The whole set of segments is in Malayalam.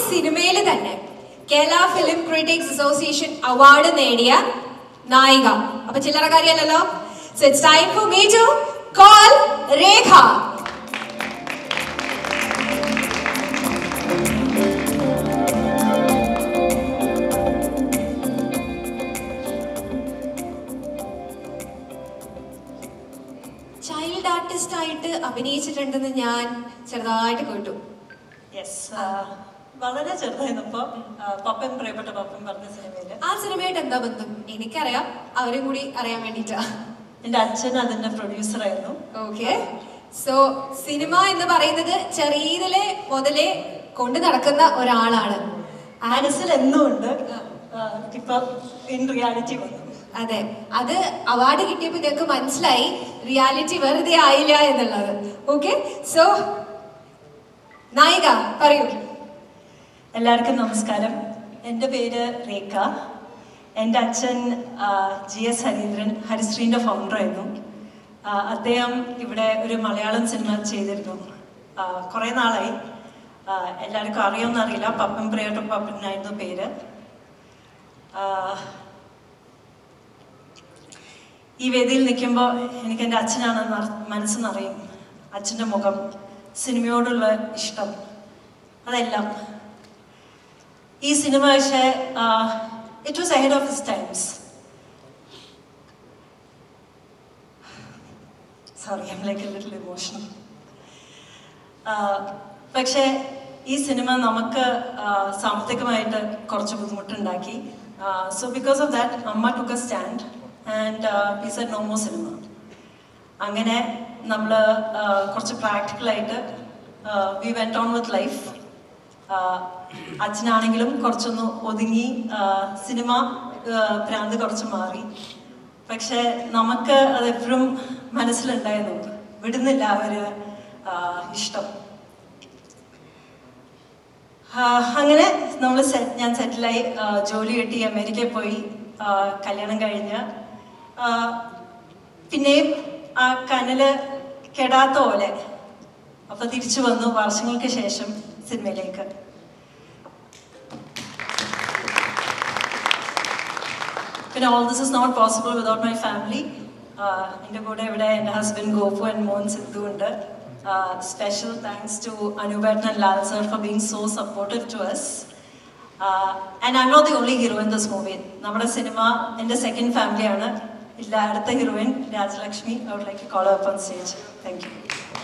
സിനിമയിൽ തന്നെ Kerala film critics association award നേടിയ നായിക അപ്പൊ ചില്ലറക്കാരിയല്ലല്ലോ so it's time for me to call Rekha child artist ആയിട്ട് അഭിനയിച്ചിട്ടുണ്ടെന്ന് ഞാൻ ചെറുതായിട്ട് കേട്ടു യെസ് വളരെ ചെറുതായിരുന്നപ്പോ പപ്പൻ പ്രിയപ്പെട്ട പപ്പൻ പറഞ്ഞ സിനിമയില് ആ സിനിമയായിട്ട് എന്താ ബന്ധം എനിക്കറിയാം അവരും കൂടി അറിയാൻ വേണ്ടിയിട്ടാ എന്റെ അച്ഛൻ അതിന്റെ പ്രൊഡ്യൂസർ ആയിരുന്നു ഓക്കെ സോ സിനിമ എന്ന് പറയുന്നത് ചെറിയതിലെ മുതലേ കൊണ്ടു നടക്കുന്ന ഒരാളാണ് മനസ്സിൽ എന്നും ഉണ്ട് ഇപ്പൊ ഇൻ റിയാലിറ്റി വന്നു അതെ അത് അവാർഡ് കിട്ടിയപ്പോൾ നിങ്ങൾക്ക് മനസ്സിലായി റിയാലിറ്റി വെറുതെ ആയില്ല എന്നുള്ളത് ഓക്കെ സോ നായിക പറയൂ എല്ലാവർക്കും നമസ്കാരം എൻ്റെ പേര് രേഖ എൻ്റെ അച്ഛൻ ജി എസ് ഹരീന്ദ്രൻ ഹരിശ്രീൻ്റെ ഫൗണ്ടറായിരുന്നു ആ, അദ്ദേഹം ഇവിടെ ഒരു മലയാളം സിനിമ ചെയ്തിരുന്നു ആ, കുറേ നാളായി ആ, എല്ലാവർക്കും അറിയുമെന്ന് അറിയില്ല പപ്പൻ പ്രിയട്ട പപ്പനായിരുന്നു പേര് ആ, ഈ വേദിയിൽ നിൽക്കുമ്പോൾ എനിക്ക് എൻ്റെ അച്ഛനാണ് നറ- മനസ്സ് നിറയും അച്ഛൻ്റെ മുഖം സിനിമയോടുള്ള ഇഷ്ടം അതെല്ലാം ഈ സിനിമ പക്ഷേ it was ahead of his times sorry I'm like a little emotional പക്ഷേ ഈ സിനിമ നമുക്ക് ആ, സാമ്പത്തികമായിട്ട് കുറച്ച് ബുദ്ധിമുട്ടുണ്ടാക്കി സോ ബിക്കോസ് ഓഫ് ദാറ്റ് അമ്മ took a stand and we said no more cinema അങ്ങനെ നമ്മൾ കുറച്ച് പ്രാക്ടിക്കലായിട്ട് we went on with life അച്ഛനാണെങ്കിലും കുറച്ചൊന്ന് ഒതുങ്ങി ആ, സിനിമ ആ, ഭ്രാന്ത് കുറച്ച് മാറി പക്ഷെ നമുക്ക് അത് എപ്പോഴും മനസ്സിലുണ്ടായിരുന്നു വിടുന്നില്ല ആ ഒരു ആ, ഇഷ്ടം ആ, അങ്ങനെ നമ്മൾ ഞാൻ സെറ്റിലായി ആ, ജോലി കിട്ടി അമേരിക്കയിൽ പോയി ആ, കല്യാണം കഴിഞ്ഞ് ആ, പിന്നെയും ആ കനല് കെടാത്ത പോലെ അപ്പൊ തിരിച്ചു വന്നു വർഷങ്ങൾക്ക് ശേഷം സിനിമയിലേക്ക് പിന്നെ all this is not possible without my family എൻ്റെ കൂടെ ഇവിടെ എൻ്റെ ഹസ്ബൻഡ് ഗോപു ആൻഡ് മോൻ സിദ്ധു ഉണ്ട് സ്പെഷ്യൽ താങ്ക്സ് ടു അനുബേട്ടൻ and Lal sir for being so supportive to us and I not the only hero in this movie നമ്മുടെ സിനിമ എൻ്റെ സെക്കൻഡ് ഫാമിലിയാണ് ഇല്ല അടുത്ത heroine Rajalakshmi I would like call up on stage thank you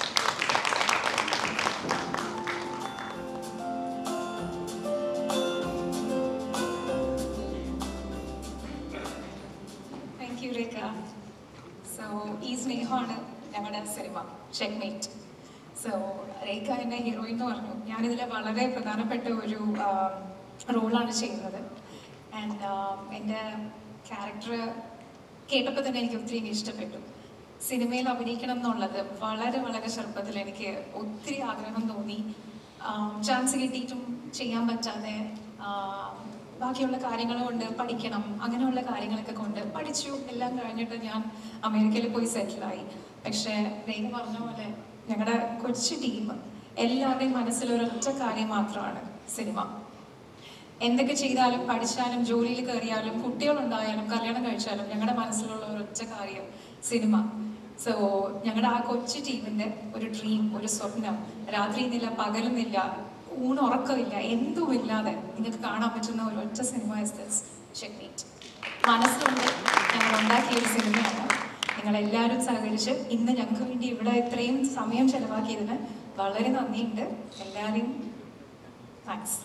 thank you Rekha so ഈ സ്നേഹമാണ് ഞങ്ങളുടെ സിനിമ ചെക്ക്മേറ്റ് സോ രേഖ എന്നെ ഹീറോയിൻ എന്ന് പറഞ്ഞു ഞാനിതിൽ വളരെ പ്രധാനപ്പെട്ട ഒരു റോളാണ് ചെയ്യുന്നത് ആൻഡ് എൻ്റെ ക്യാരക്ടർ കേട്ടപ്പോൾ തന്നെ എനിക്ക് ഒത്തിരി അങ്ങ് ഇഷ്ടപ്പെട്ടു സിനിമയിൽ അഭിനയിക്കണം എന്നുള്ളത് വളരെ വളരെ ചെറുപ്പത്തിൽ എനിക്ക് ഒത്തിരി ആഗ്രഹം തോന്നി ചാൻസ് കിട്ടിയിട്ടും ചെയ്യാൻ പറ്റാതെ ആം, ബാക്കിയുള്ള കാര്യങ്ങൾ കൊണ്ട് പഠിക്കണം അങ്ങനെയുള്ള കാര്യങ്ങളൊക്കെ കൊണ്ട് പഠിച്ചു എല്ലാം കഴിഞ്ഞിട്ട് ഞാൻ അമേരിക്കയിൽ പോയി സെറ്റിലായി പക്ഷേ രേഖ പറഞ്ഞ പോലെ ഞങ്ങളുടെ കൊച്ചു ടീം എല്ലാവരുടെയും മനസ്സിൽ ഒരൊറ്റ കാര്യം മാത്രമാണ് സിനിമ എന്തൊക്കെ ചെയ്താലും പഠിച്ചാലും ജോലിയിൽ കയറിയാലും കുട്ടികളുണ്ടായാലും കല്യാണം കഴിച്ചാലും ഞങ്ങളുടെ മനസ്സിലുള്ള ഒരൊറ്റ കാര്യം സിനിമ സോ ഞങ്ങളുടെ ആ കൊച്ചു ടീമിന്റെ ഒരു ഡ്രീം ഒരു സ്വപ്നം രാത്രിയെന്നില്ല പകലുന്നില്ല ഊണുറക്കമില്ല എന്തുമില്ലാതെ നിങ്ങൾക്ക് കാണാൻ പറ്റുന്ന ഒരു ഒറ്റ സിനിമ ഇസ് ദിസ് ചെക്മീറ്റ് മനസ്സുകൊണ്ട് ഞങ്ങൾ ഉണ്ടാക്കിയ ഒരു സിനിമയാണ് നിങ്ങൾ എല്ലാവരും സഹകരിച്ച് ഇന്ന് ഞങ്ങൾക്ക് വേണ്ടി ഇവിടെ ഇത്രയും സമയം ചെലവാക്കിയതിന് വളരെ നന്ദിയുണ്ട് എല്ലാവരെയും thanks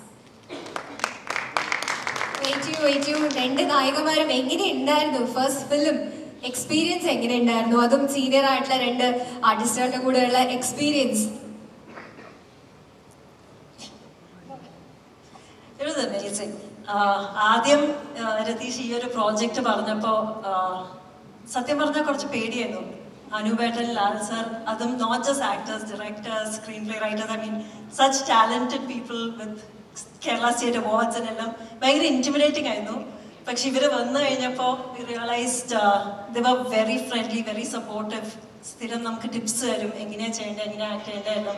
wait you wait you രണ്ട് നായികമാരും എങ്ങനെ ഉണ്ടായിരുന്നു ഫസ്റ്റ് ഫിലിം എക്സ്പീരിയൻസ് എങ്ങനെ ഉണ്ടായിരുന്നു അതും സീനിയർ ആയിട്ടുള്ള രണ്ട് ആർട്ടിസ്റ്റുകളുടെ കൂടെയുള്ള എക്സ്പീരിയൻസ് ഇറ്റ് വാസ് അമേസിങ് ആദ്യം ആ, രതീഷ് ഈ ഒരു പ്രോജക്റ്റ് പറഞ്ഞപ്പോ ആ, സത്യം പറഞ്ഞാൽ കുറച്ച് പേടിയായിരുന്നു അനുപേട്ടൻ ലാൽ സർ അതും not just actors directors screenplay writers I mean such talented people with Kerala state awards എല്ലാം ഭയങ്കര ഇന്റിമിഡേറ്റിംഗ് ആയിരുന്നു പക്ഷെ ഇവര് വന്നു കഴിഞ്ഞപ്പോൾ realised they were very friendly very supportive സ്ഥിരം നമുക്ക് ടിപ്സ് തരും എങ്ങനെയാ ചെയ്യേണ്ടത് എങ്ങനെയാ ആക്ട് ചെയ്യേണ്ടത് എല്ലാം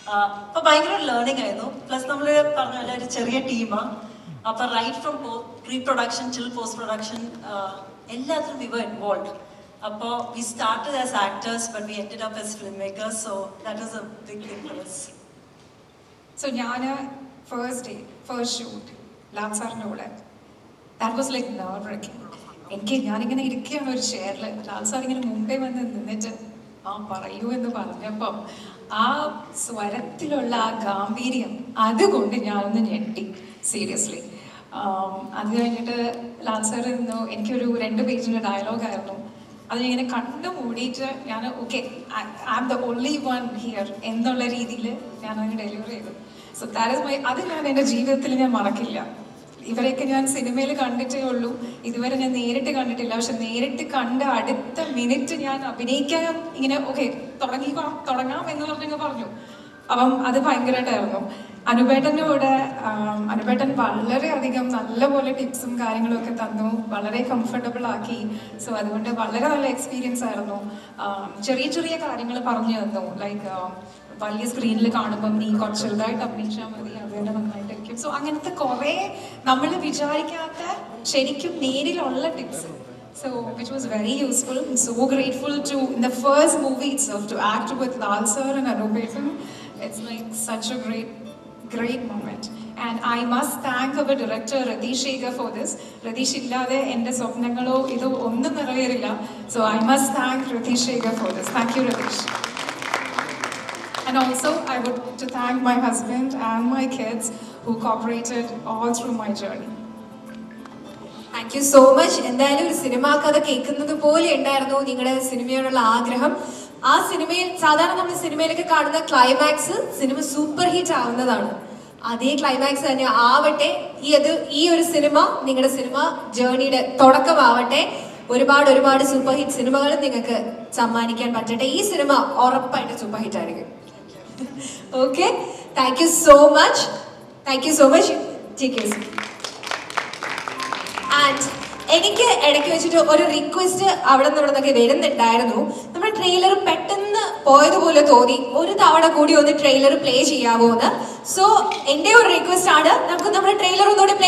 അപ്പൊ ഭയങ്കര ലേണിംഗ് ആയിരുന്നു പ്ലസ് നമ്മൾ പറഞ്ഞ പോലെ ഒരു ചെറിയ ടീമാണ് അപ്പൊ right from pre production till post production എല്ലാത്തിലും വി വർ ഇൻവോൾവ് അപ്പോൾ we started as actors but we end up as film makers so that was a big thing for us so ഞാൻ first day first shoot Lal സാറിൻ്റെ കൂടെ that was like nerve breaking എനിക്ക് ഞാനിങ്ങനെ ഇരിക്കുകയാണ് ഒരു ചെയറിൽ ലാൽ സാർ ഇങ്ങനെ മുമ്പേ വന്ന് നിന്നിട്ട് ആ പറയൂ എന്ന് പറഞ്ഞപ്പം ആ സ്വരത്തിലുള്ള ആ ഗാംഭീര്യം അതുകൊണ്ട് ഞാനൊന്ന് ഞെട്ടി സീരിയസ്ലി അത് കഴിഞ്ഞിട്ട് ലാൽ സാർ ഇന്ന് എനിക്കൊരു രണ്ട് പേജിൻ്റെ ഡയലോഗായിരുന്നു അത് ഇങ്ങനെ കണ്ടു മൂടിയിട്ട് ഞാൻ okay I am the only one here എന്നുള്ള രീതിയിൽ ഞാൻ അതിന് ഡെലിവറി ചെയ്തു സോ ദാറ്റ് ഇസ് മൈ അത് ഞാൻ എൻ്റെ ജീവിതത്തിൽ ഞാൻ മറക്കില്ല ഇവരെയൊക്കെ ഞാൻ സിനിമയിൽ കണ്ടിട്ടേ ഉള്ളൂ ഇതുവരെ ഞാൻ നേരിട്ട് കണ്ടിട്ടില്ല പക്ഷെ നേരിട്ട് കണ്ട അടുത്ത മിനിറ്റ് ഞാൻ അഭിനയിക്കാൻ ഇങ്ങനെ ഓക്കെ തുടങ്ങി തുടങ്ങാം എന്ന് പറഞ്ഞങ്ങ് പറഞ്ഞു അപ്പം അത് ഭയങ്കരമായിട്ടായിരുന്നു അനുപേട്ടൻ്റെ കൂടെ ആം, അനുപേട്ടൻ വളരെയധികം നല്ലപോലെ ടിപ്സും കാര്യങ്ങളും ഒക്കെ തന്നു വളരെ കംഫർട്ടബിൾ ആക്കി സോ അതുകൊണ്ട് വളരെ നല്ല എക്സ്പീരിയൻസ് ആയിരുന്നു ആം, ചെറിയ ചെറിയ കാര്യങ്ങൾ പറഞ്ഞു തന്നു ലൈക്ക് വലിയ സ്ക്രീനിൽ കാണുമ്പോൾ നീ കുറച്ച് ചെറുതായിട്ട് അഭിനയിച്ചാൽ മതി അത് തന്നെ നന്നായിട്ടിരിക്കും സോ അങ്ങനത്തെ കുറേ നമ്മൾ വിചാരിക്കാത്ത ശരിക്കും നേരിലുള്ള tips So, which was very useful. I'm so grateful to, in the first movie itself, to act with Lal sir and Anupetan. It's like such a great, great moment. And I must thank our director Ratish Shekhar for this. Ratish illade ende സ്വപ്നങ്ങളോ ഇതോ ഒന്നും നിറവേറില്ല. So I must thank Ratish Shekhar for this. Thank you, Ratish. And also, I would to thank my husband and my kids who cooperated all through my journey. Thank you so much എന്തായാലും ഒരു സിനിമ കഥ കേൾക്കുന്നത് പോലെ ഉണ്ടായിരുന്നു നിങ്ങളുടെ സിനിമയോടുള്ള ആഗ്രഹം ആ സിനിമയിൽ സാധാരണ നമ്മൾ സിനിമയിലൊക്കെ കാണുന്ന ക്ലൈമാക്സ് സിനിമ സൂപ്പർ ഹിറ്റ് ആവുന്നതാണ് അതേ ക്ലൈമാക്സ് തന്നെ ആവട്ടെ ഈ അത് ഈ ഒരു സിനിമ നിങ്ങളുടെ സിനിമ ജേർണിയുടെ തുടക്കമാവട്ടെ ഒരുപാട് ഒരുപാട് സൂപ്പർ ഹിറ്റ് സിനിമകളും നിങ്ങൾക്ക് സമ്മാനിക്കാൻ പറ്റട്ടെ ഈ സിനിമ ഉറപ്പായിട്ട് സൂപ്പർ ഹിറ്റ് ആയിരിക്കും okay thank you so much thank you so much take you and എനിക്ക് ഇടയ്ക്ക് വെച്ചിട്ട് ഒരു റിക്വസ്റ്റ് അവിടെ നിന്ന് ഇവിടെ നിന്നൊക്കെ വരുന്നുണ്ടായിരുന്നു നമ്മുടെ ട്രെയിലർ പെട്ടെന്ന് പോയതുപോലെ തോന്നി ഒരു തവണ കൂടി ഒന്ന് ട്രെയിലർ പ്ലേ ചെയ്യാവോ എന്ന് സോ എൻ്റെ ഒരു റിക്വസ്റ്റ് ആണ് നമുക്ക് നമ്മുടെ ട്രെയിലർ ഒന്നുകൂടി പ്ലേ